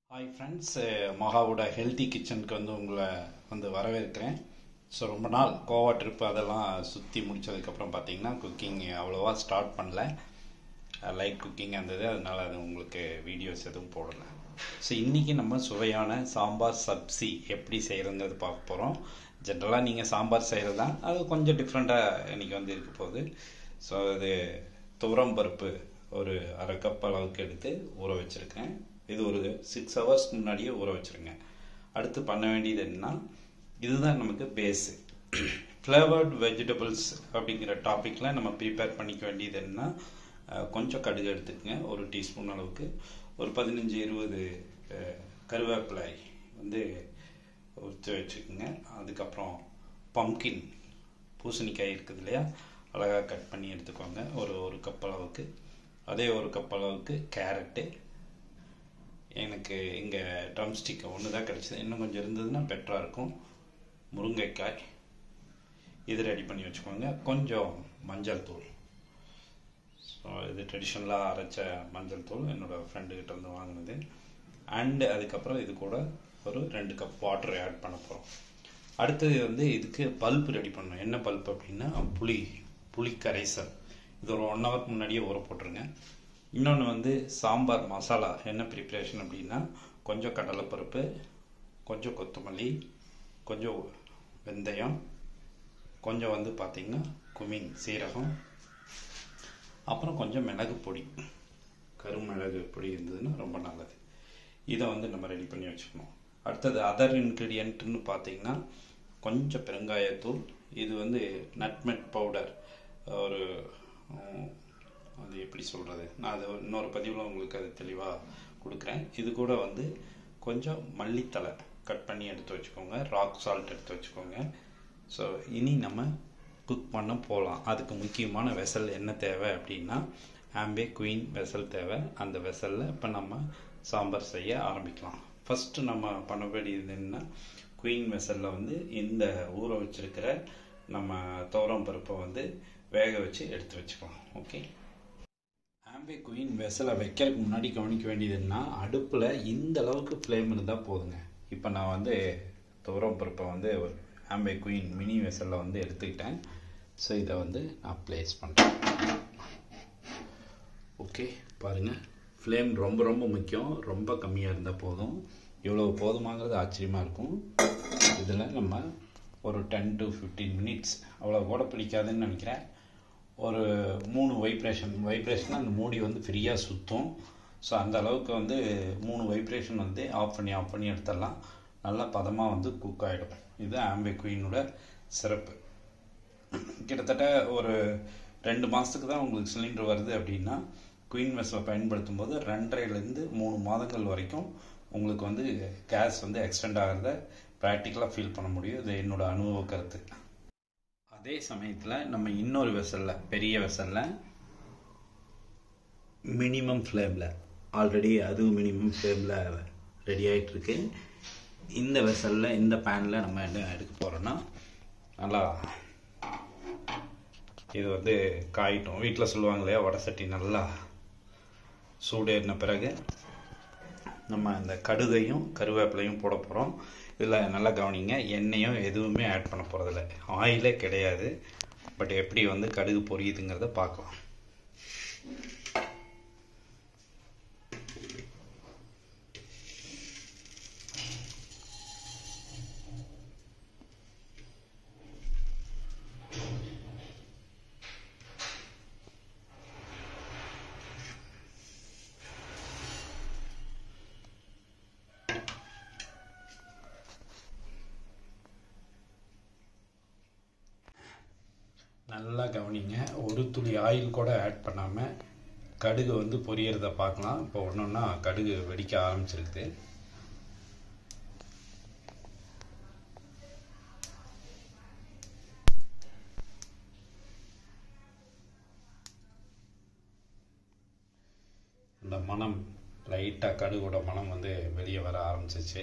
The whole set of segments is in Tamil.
ஹாய் ஃப்ரெண்ட்ஸ் மகாவோட ஹெல்த்தி கிச்சனுக்கு வந்து உங்களை வந்து வரவேற்கிறேன் ஸோ ரொம்ப நாள் கோவா ட்ரிப் அதெல்லாம் சுற்றி முடிச்சதுக்கப்புறம் பார்த்தீங்கன்னா குக்கிங் அவ்வளோவா ஸ்டார்ட் பண்ணல லைட் குக்கிங் இருந்தது அதனால் அது உங்களுக்கு வீடியோஸ் எதுவும் போடலை ஸோ இன்றைக்கி நம்ம சுவையான சாம்பார் சப்ஸி எப்படி செய்கிறதுங்கிறது பார்க்க போகிறோம் ஜென்ரலாக நீங்கள் சாம்பார் செய்கிறது தான் அது கொஞ்சம் டிஃப்ரெண்ட்டாக இன்றைக்கி வந்து இருக்க போகுது ஸோ அது துவரம் பருப்பு ஒரு அரை கப் அளவுக்கு எடுத்து ஊற வச்சுருக்கேன் இது ஒரு சிக்ஸ் ஹவர்ஸ்க்கு முன்னாடியே ஊற வச்சுருங்க அடுத்து பண்ண வேண்டியது என்னன்னா இதுதான் நமக்கு பேஸு ஃப்ளேவர்ட் வெஜிடபிள்ஸ் அப்படிங்கிற டாப்பிக்கில் நம்ம ப்ரிப்பேர் பண்ணிக்க வேண்டியது என்னன்னா கொஞ்சம் கடுகு எடுத்துக்கங்க ஒரு டீஸ்பூன் அளவுக்கு ஒரு பதினஞ்சு இருபது கருவேப்பிலை வந்து உரித்து வச்சுக்கோங்க அதுக்கப்புறம் பம்கின் பூசணிக்காய் இருக்குது இல்லையா அழகாக கட் பண்ணி எடுத்துக்கோங்க ஒரு ஒரு கப் அளவுக்கு அதே ஒரு கப் அளவுக்கு கேரட்டு எனக்கு இங்கே ட்ரம் ஸ்டிக் ஒன்று தான் கிடச்சிது இன்னும் கொஞ்சம் இருந்ததுன்னா பெட்டராக இருக்கும் முருங்கைக்காய் இது ரெடி பண்ணி வச்சுக்கோங்க கொஞ்சம் மஞ்சள் தூள் ஸோ இது ட்ரெடிஷ்னலாக அரைச்ச மஞ்சள் தூள் என்னோடய ஃப்ரெண்டுக்கிட்ட இருந்து வாங்கினது அண்டு அதுக்கப்புறம் இது கூட ஒரு ரெண்டு கப் வாட்டர் ஆட் பண்ண போகிறோம் அடுத்தது வந்து இதுக்கு பல்ப் ரெடி பண்ணணும் என்ன பல்ப் அப்படின்னா புளி புளி கரைசல் இது ஒரு ஒன் ஹவருக்கு முன்னாடியே ஊற போட்டுருங்க இன்னொன்று வந்து சாம்பார் மசாலா என்ன ப்ரிப்ரேஷன் அப்படின்னா கொஞ்சம் கடலைப்பருப்பு கொஞ்சம் கொத்தமல்லி கொஞ்சம் வெந்தயம் கொஞ்சம் வந்து பார்த்திங்கன்னா குமின் சீரகம் அப்புறம் கொஞ்சம் மிளகு பொடி கருமிளகு பொடி இருந்ததுன்னா ரொம்ப நல்லது இதை வந்து நம்ம ரெடி பண்ணி வச்சுக்கணும் அடுத்தது அதர் இன்க்ரீடியன்ட்னு பார்த்தீங்கன்னா கொஞ்சம் பெருங்காயத்தூள் இது வந்து நட்மெட் பவுடர் ஒரு அது எப்படி சொல்கிறது நான் அது இன்னொரு பதிவில் உங்களுக்கு அது தெளிவாக கொடுக்குறேன் இது கூட வந்து கொஞ்சம் மல்லித்தலை கட் பண்ணி எடுத்து வச்சுக்கோங்க ராக் சால்ட் எடுத்து வச்சுக்கோங்க ஸோ இனி நம்ம குக் பண்ண போகலாம் அதுக்கு முக்கியமான வெசல் என்ன தேவை அப்படின்னா ஆம்பே குயின் வெசல் தேவை அந்த வெசலில் இப்போ நம்ம சாம்பார் செய்ய ஆரம்பிக்கலாம் ஃபஸ்ட்டு நம்ம பண்ண வேண்டியது என்ன குயின் வெசலில் வந்து இந்த ஊற வச்சிருக்கிற நம்ம துவரம் பருப்பை வந்து வேக வச்சு எடுத்து வச்சுக்கலாம் ஓகே ஆம்பே குயின் வெசலை வைக்கிறதுக்கு முன்னாடி கவனிக்க வேண்டியதுன்னா அடுப்பில் இந்த அளவுக்கு ஃப்ளேம் இருந்தால் போதுங்க இப்போ நான் வந்து துவரம் பருப்பை வந்து ஒரு ஆம்பே குயின் மினி வெசலில் வந்து எடுத்துக்கிட்டேன் ஸோ இதை வந்து நான் ப்ளேஸ் பண்ணுறேன் ஓகே பாருங்கள் ஃப்ளேம் ரொம்ப ரொம்ப முக்கியம் ரொம்ப கம்மியாக இருந்தால் போதும் இவ்வளோ போதுமாங்கிறது ஆச்சரியமாக இருக்கும் இதில் நம்ம ஒரு டென் டு ஃபிஃப்டீன் மினிட்ஸ் அவ்வளோ கூட பிடிக்காதுன்னு நினைக்கிறேன் ஒரு மூணு வைப்ரேஷன் வைப்ரேஷன் அந்த மூடி வந்து ஃப்ரீயாக சுற்றும் ஸோ அந்த அளவுக்கு வந்து மூணு வைப்ரேஷன் வந்து ஆஃப் பண்ணி ஆஃப் பண்ணி எடுத்துடலாம் நல்லா பதமாக வந்து குக் ஆகிடும் இது ஆம்பே குயினோட சிறப்பு கிட்டத்தட்ட ஒரு ரெண்டு மாதத்துக்கு தான் உங்களுக்கு சிலிண்டர் வருது அப்படின்னா குயின் வெஸ்ஸில் பயன்படுத்தும் போது ரெண்டரைலேருந்து மூணு மாதங்கள் வரைக்கும் உங்களுக்கு வந்து கேஸ் வந்து எக்ஸ்டெண்ட் ஆகிறத ப்ராக்டிக்கலாக ஃபீல் பண்ண முடியும் இது என்னோட அனுபவ கருத்து அதே சமயத்தில் நம்ம இன்னொரு வெசலில் பெரிய வெசலில் மினிமம் ஃப்ளேமில் ஆல்ரெடி அதுவும் மினிமம் ஃப்ளேமில் ரெடி ஆகிட்டுருக்கு இந்த வெசலில் இந்த பேனில் நம்ம என்ன எடுக்க போகிறோன்னா நல்லா இது வந்து காயிட்டும் வீட்டில் சொல்லுவாங்க இல்லையா வடை சட்டி நல்லா சூடேறின பிறகு நம்ம இந்த கடுகையும் கருவேப்பிலையும் போட போகிறோம் இதில் நல்லா கவனிங்க எண்ணெயும் எதுவுமே ஆட் பண்ண போகிறதில்ல ஆயிலே கிடையாது பட் எப்படி வந்து கடுகு பொரியுதுங்கிறத பார்க்கலாம் நல்லா கவனிங்க ஒரு துளி ஆயில் கூட ஆட் பண்ணாமல் கடுகு வந்து பொரியறத பார்க்கலாம் இப்போ ஒன்று ஒன்றா கடுகு வெடிக்க ஆரம்பிச்சிருக்குது இந்த மனம் லைட்டாக கடுகோட மனம் வந்து வெளியே வர ஆரம்பிச்சிச்சு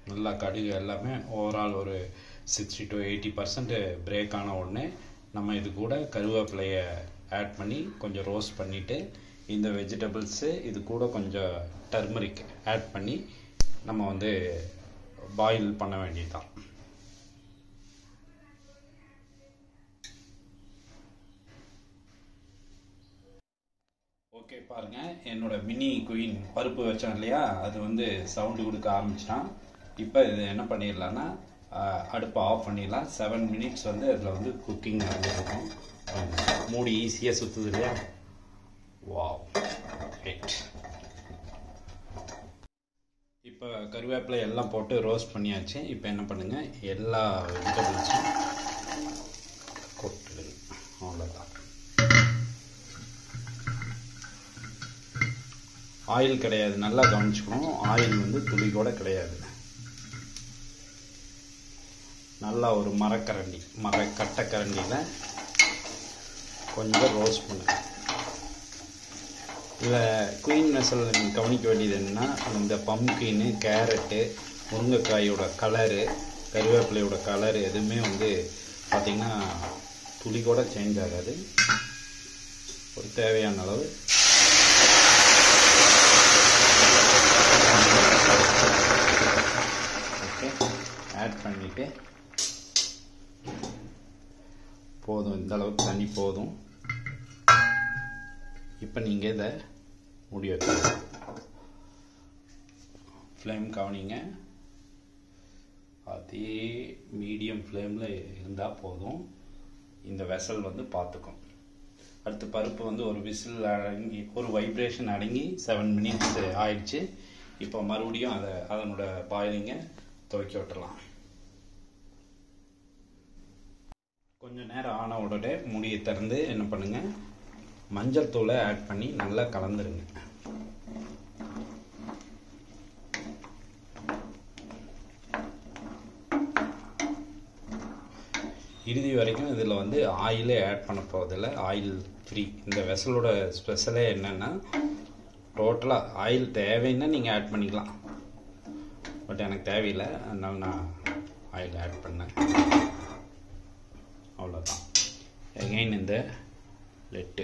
நல்லா கடுகு எல்லாமே ஓவரால் ஒரு sixty to eighty percent break ஆன உடனே நம்ம இது கூட கருவேப்பிலையை ஆட் பண்ணி கொஞ்சம் ரோஸ்ட் பண்ணிவிட்டு இந்த வெஜிடபிள்ஸு இது கூட கொஞ்சம் டர்மரிக் ஆட் பண்ணி நம்ம வந்து பாயில் பண்ண வேண்டியதுதான் ஓகே பாருங்க என்னோட மினி குயின் பருப்பு வச்சோம் இல்லையா அது வந்து சவுண்டு கொடுக்க ஆரம்பிச்சிட்டான் இப்போ இது என்ன பண்ணிடலாம்னா ஆஹ், அடுப்பை ஆஃப் பண்ணிடலாம் செவன் மினிட்ஸ் வந்து அதில் வந்து குக்கிங் நடந்துருக்கும் மூடி ஈஸியாக சுற்றுது இல்லையா வாவ் ரைட் இப்போ கருவேப்பிலை எல்லாம் போட்டு ரோஸ்ட் பண்ணியாச்சு இப்போ என்ன பண்ணுங்க எல்லா வெஜிடபிள்ஸும் கொட்டுடுங்க அவ்வளோதான் ஆயில் கிடையாது நல்லா கவனிச்சுக்கணும் ஆயில் வந்து துளி கூட கிடையாது நல்லா ஒரு மரக்கரண்டி மர கட்டைக்கரண்டியில் கொஞ்சம் ரோஸ்ட் பண்ணுங்க இதில் குயின் மெசல் நீங்கள் கவனிக்க வேண்டியது என்னன்னா இந்த பம்கின்னு கேரட்டு முருங்கைக்காயோட கலரு கருவேப்பிலையோட கலரு எதுவுமே வந்து பார்த்திங்கன்னா துளி கூட சேஞ்ச் ஆகாது ஒரு தேவையான அளவு ஓகே ஆட் பண்ணிவிட்டு போதும் இந்த அளவுக்கு தண்ணி போதும் இப்போ நீங்கள் இதை மூடி வைக்கலாம் ஃப்ளேம் கவனிங்க அதே மீடியம் ஃப்ளேமில் இருந்தால் போதும் இந்த வெசல் வந்து பார்த்துக்கும் அடுத்து பருப்பு வந்து ஒரு விசில் அடங்கி ஒரு வைப்ரேஷன் அடங்கி செவன் மினிட்ஸ் ஆயிடுச்சு இப்போ மறுபடியும் அதை அதனோட பாயிலிங்கை துவைக்க விட்டுறலாம் கொஞ்சம் நேரம் ஆன உடனே மூடியை திறந்து என்ன பண்ணுங்க மஞ்சள் தூளை ஆட் பண்ணி நல்லா கலந்துருங்க இறுதி வரைக்கும் இதில் வந்து ஆயிலே ஆட் பண்ண போவதில்லை ஆயில் ஃப்ரீ இந்த வெசலோட ஸ்பெஷலே என்னென்னா டோட்டலாக ஆயில் தேவைன்னா நீங்கள் ஆட் பண்ணிக்கலாம் பட் எனக்கு தேவையில்லை அதனால நான் ஆயில் ஆட் பண்ணேன் அவ்வளோதான் எகைன் இந்த லெட்டு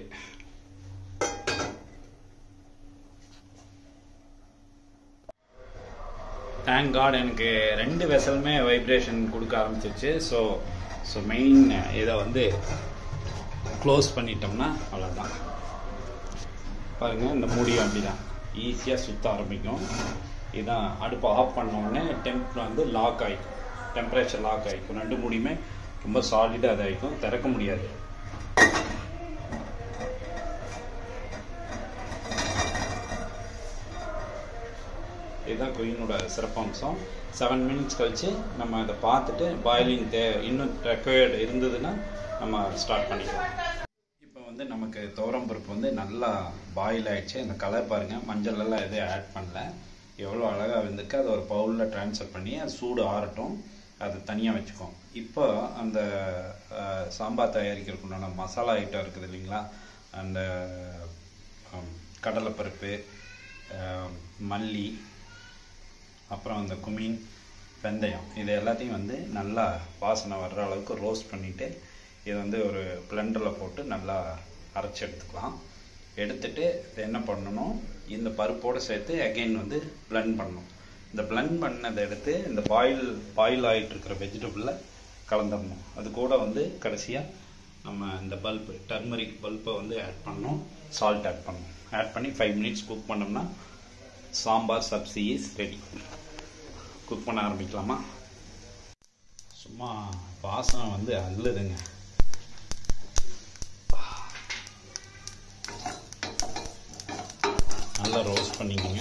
தேங்க் காட் எனக்கு ரெண்டு வெசலுமே வைப்ரேஷன் கொடுக்க ஆரம்பிச்சிருச்சு ஸோ ஸோ மெயின் இதை வந்து க்ளோஸ் பண்ணிட்டோம்னா அவ்வளோதான் பாருங்கள் இந்த மூடியும் அப்படிதான் ஈஸியாக சுற்ற ஆரம்பிக்கும் இதான் அடுப்பை ஆஃப் பண்ண உடனே டெம்ப் வந்து லாக் ஆகிக்கும் டெம்பரேச்சர் லாக் ஆகிக்கும் ரெண்டு மூடியுமே ரொம்ப சாலிடாக அது ஆகிக்கும் திறக்க முடியாது இதுதான் குயினோட சிறப்பம்சம் செவன் மினிட்ஸ் கழிச்சு நம்ம அதை பார்த்துட்டு பாயிலிங் தே இன்னும் ரெக்வயர்டு இருந்ததுன்னா நம்ம ஸ்டார்ட் பண்ணிக்கலாம் இப்போ வந்து நமக்கு துவரம் பருப்பு வந்து நல்லா பாயில் ஆயிடுச்சு அந்த கலர் பாருங்கள் மஞ்சள் எல்லாம் எதுவும் ஆட் பண்ணல எவ்வளோ அழகாக வெந்திருக்கு அதை ஒரு பவுலில் ட்ரான்ஸ்ஃபர் பண்ணி அது சூடு ஆறட்டும் அதை தனியாக வச்சுக்கோம் இப்போ அந்த அஹ், சாம்பார் தயாரிக்கிறதுக்கு உண்டான மசாலா ஐட்டம் இருக்குது இல்லைங்களா அந்த ஹம், கடலைப்பருப்பு அஹ், மல்லி அப்புறம் அந்த குமீன் வெந்தயம் இது எல்லாத்தையும் வந்து நல்லா வாசனை வர்ற அளவுக்கு ரோஸ்ட் பண்ணிவிட்டு இதை வந்து ஒரு பிளெண்டரில் போட்டு நல்லா அரைச்சி எடுத்துக்கலாம் எடுத்துட்டு இதை என்ன பண்ணணும் இந்த பருப்போடு சேர்த்து அகைன் வந்து பிளெண்ட் பண்ணணும் இந்த பிளெண்ட் பண்ணதை எடுத்து இந்த பாயில் பாயில் ஆகிட்டு இருக்கிற வெஜிடபிளில் கலந்துடணும் அது கூட வந்து கடைசியாக நம்ம இந்த பல்பு டர்மரிக் பல்பை வந்து ஆட் பண்ணணும் சால்ட் ஆட் பண்ணணும் ஆட் பண்ணி ஃபைவ் மினிட்ஸ் குக் பண்ணோம்னா sambar sabzi is ready cook பண்ண ஆரம்பிக்கலாமா சும்மா வாசனை வந்து அள்ளுதுங்க நல்லா ரோஸ்ட் பண்ணிக்கோங்க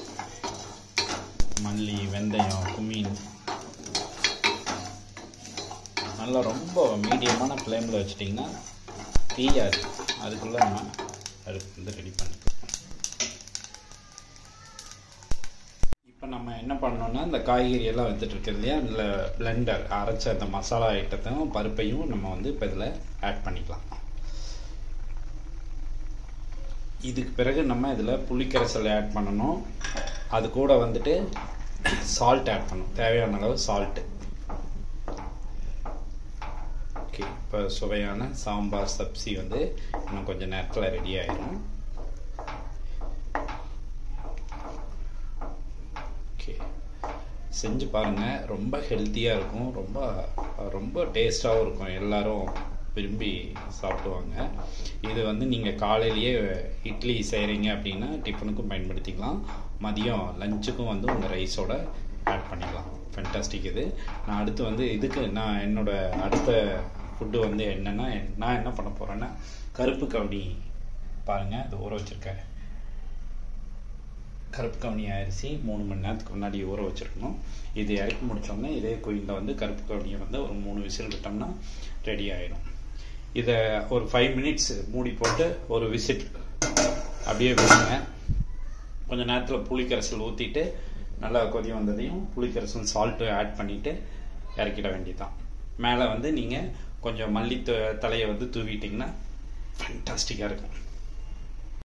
மல்லி வெந்தயம் குமீன் நல்லா ரொம்ப மீடியமான ஃப்ளேமில் வச்சிட்டிங்கன்னா தீயாது அதுக்குள்ளே நம்ம அடுப்பு வந்து ரெடி பண்ணிக்கலாம் இப்போ நம்ம என்ன பண்ணோம்னா இந்த காய்கறி எல்லாம் வந்துட்டு இருக்கு இல்லையா இந்த பிளெண்டர் அரைச்ச அந்த மசாலா ஐட்டத்தையும் பருப்பையும் நம்ம வந்து இப்போ இதில் ஆட் பண்ணிக்கலாம் இதுக்கு பிறகு நம்ம இதில் புளிக்கரைசல் ஆட் பண்ணணும் அது கூட வந்துட்டு சால்ட் ஆட் பண்ணும் தேவையான அளவு சால்ட்டு ஓகே இப்போ சுவையான சாம்பார் சப்ஸி வந்து இன்னும் கொஞ்சம் நேரத்தில் ரெடி ஆயிரும் ஓகே செஞ்சு பாருங்கள் ரொம்ப ஹெல்த்தியாக இருக்கும் ரொம்ப ரொம்ப டேஸ்ட்டாகவும் இருக்கும் எல்லாரும் விரும்பி சாப்பிடுவாங்க இது வந்து நீங்கள் காலையிலேயே இட்லி செய்கிறீங்க அப்படின்னா டிஃபனுக்கும் பயன்படுத்திக்கலாம் மதியம் லஞ்சுக்கும் வந்து உங்கள் ரைஸோட ஆட் பண்ணிக்கலாம் ஃபென்டாஸ்டிக் இது நான் அடுத்து வந்து இதுக்கு நான் என்னோட அடுத்த ஃபுட்டு வந்து என்னென்னா நான் என்ன பண்ண போகிறேன்னா கருப்பு கவுனி பாருங்கள் அது ஊற வச்சுருக்கேன் கருப்பு கவுனி அரிசி மூணு மணி நேரத்துக்கு முன்னாடி ஊற வச்சுருக்கணும் இது இறக்கி முடித்தோம்னா இதே கோயிலில் வந்து கருப்பு கவுனியை வந்து ஒரு மூணு விசில் விட்டோம்னா ரெடி ஆயிடும் இதை ஒரு ஃபைவ் மினிட்ஸ் மூடி போட்டு ஒரு விசிட் அப்படியே விடுங்க கொஞ்சம் நேரத்தில் புளிக்கரைசல் ஊற்றிட்டு நல்லா கொதி வந்ததையும் புளிக்கரைசல் சால்ட்டு ஆட் பண்ணிவிட்டு இறக்கிட வேண்டியதுதான் மேலே வந்து நீங்கள் கொஞ்சம் மல்லி தலையை வந்து தூவிட்டிங்கன்னா ஃபேண்டாஸ்டிக்காக இருக்கும்